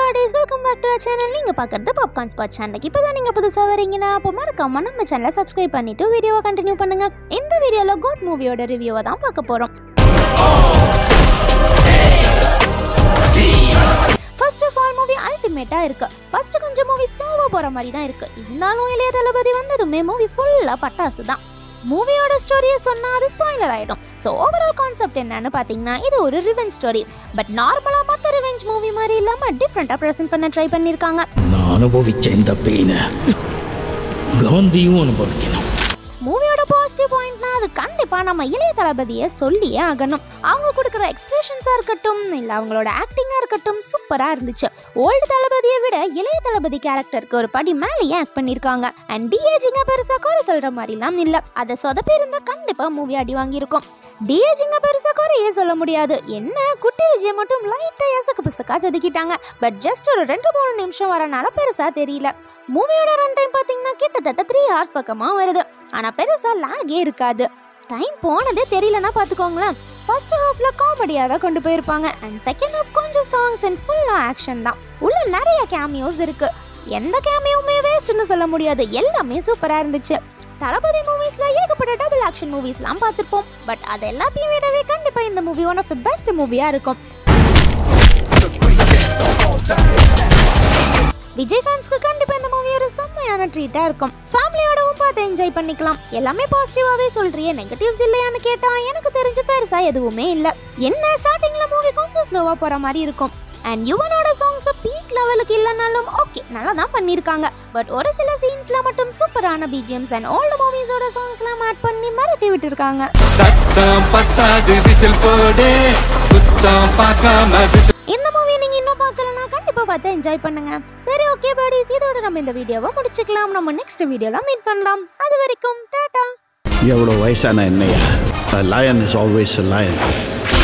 bodies welcome back to channel நீங்கள் பார்க்குறது popcorn spot சேனலுக்கு இப்போ தான் நீங்கள் புதுசாக வரீங்கன்னா அப்போ மறக்காம நம்ம சேனலை சப்ஸ்கிரைப் பண்ணிட்டு வீடியோவை கண்டினியூ பண்ணுங்க இந்த வீடியோவில் கோட் மூவியோட ரிவ்யூவை தான் பார்க்க போகிறோம் ஃபர்ஸ்ட் ஆஃப் ஆல் மூவி அல்டிமேட்டாக இருக்கு ஃபர்ஸ்ட் கொஞ்சம் மூவி ஸ்லோவாக போகிற மாதிரி தான் இருக்கு இருந்தாலும் இளைய தளபதி வந்ததுமே மூவி ஃபுல்லாக பட்டாசு தான் மூவியோட ஸ்டோரியை சொன்னால் அது ஸ்பாயிலர் ஆகிடும் ஸோ ஓவரால் கான்செப்ட் என்னன்னு பார்த்தீங்கன்னா இது ஒரு ரிவெஞ்ச் ஸ்டோரி பட் நார்மலாக மற்ற ரிவெஞ்ச் மூவி மாதிரி இல்லாமல் டிஃப்ரெண்ட்டாக ப்ரெசென்ட் பண்ண ட்ரை பண்ணியிருக்காங்க நான் அனுபவிச்ச இந்த பெயினை காந்தியும் அனுபவிக்கணும் மூவியோட பாசிட்டிவ் பாயிண்ட்னா அது கண்டிப்பாக நம்ம இளைய தளபதியை சொல்லியே ஆகணும் அவங்க கொடுக்குற எக்ஸ்பிரஷன்ஸாக இருக்கட்டும் இல்லை அவங்களோட ஆக்டிங்காக இருக்கட்டும் சூப்பராக இருந்துச்சு ஓல்டு தளபதியை விட இளைய தளபதி கேரக்டருக்கு ஒரு படி மேலேயே ஆக்ட் பண்ணியிருக்காங்க அண்ட் டிஏஜிங்க பெருசாக குறை சொல்கிற மாதிரிலாம் இல்லை அதை சொதப்பி இருந்தால் கண்டிப்பாக மூவி அடி வாங்கியிருக்கும் டிஏஜிங்க பெருசாக குறையே சொல்ல முடியாது என்ன குட்டி விஜய் மட்டும் லைட்டாக எசக்கு பிசக்கா செதுக்கிட்டாங்க பட் ஜஸ்ட் ஒரு ரெண்டு மூணு நிமிஷம் வரனால பெருசாக தெரியல மூவியோட ரன் டைம் பார்த்தீங்கன்னா கிட்டத்தட்ட த்ரீ ஹவர்ஸ் பக்கமாக வருது ஆனால் பெருசாக லாகே இருக்காது டைம் போனதே தெரியலனா பார்த்துக்கோங்களேன் ஃபர்ஸ்ட் ஹாஃப்ல காமெடியாக தான் கொண்டு போயிருப்பாங்க அண்ட் செகண்ட் ஹாஃப் கொஞ்சம் சாங்ஸ் அண்ட் ஃபுல்லாக ஆக்ஷன் தான் உள்ள நிறைய கேமியோஸ் இருக்கு எந்த கேமியோவுமே வேஸ்ட்னு சொல்ல முடியாது எல்லாமே சூப்பராக இருந்துச்சு தளபதி மூவிஸ்ல ஏகப்பட்ட டபுள் ஆக்ஷன் மூவிஸ்லாம் பார்த்துருப்போம் பட் அது எல்லாத்தையும் விடவே கண்டிப்பாக இந்த movie one of the best மூவியாக இருக்கும் விஜய் ஃபேன்ஸ்க்கு கண்டிப்பாக இந்த மூவி ஒரு செம்மையான ட்ரீட்டாக இருக்கும் ஃபேமிலியோடவும் பார்த்து என்ஜாய் பண்ணிக்கலாம் எல்லாமே பாசிட்டிவாகவே சொல்றியே நெகட்டிவ்ஸ் இல்லையான்னு கேட்டால் எனக்கு தெரிஞ்ச பெருசா எதுவுமே இல்லை என்ன ஸ்டார்டிங்கில் மூவி கொஞ்சம் ஸ்லோவாக போகிற மாதிரி இருக்கும் அண்ட் யுவனோட சாங்ஸ் பீக் லெவலுக்கு இல்லைனாலும் ஓகே நல்லா தான் பண்ணியிருக்காங்க பட் ஒரு சில சீன்ஸ்ல மட்டும் சூப்பரான பிஜிஎம்ஸ் அண்ட் ஓல்டு மூவிஸோட சாங்ஸ்லாம் ஆட் பண்ணி மிரட்டி விட்டுருக்காங்க சத்தம் பத்தாது விசில் போடு குத்தம் பார்க்காம விசில் இந்த மூவி நீங்க இன்னும் பார்க்கலனா கண்டிப்பா பார்த்து என்ஜாய் பண்ணுங்க சரி ஓகே பாடிஸ் இதோட நம்ம இந்த வீடியோவை முடிச்சுக்கலாம் நம்ம நெக்ஸ்ட் வீடியோல மீட் பண்ணலாம் அது வரைக்கும் டாடா எவ்வளோ வயசான என்னையா லயன் இஸ் ஆல்வேஸ் லயன்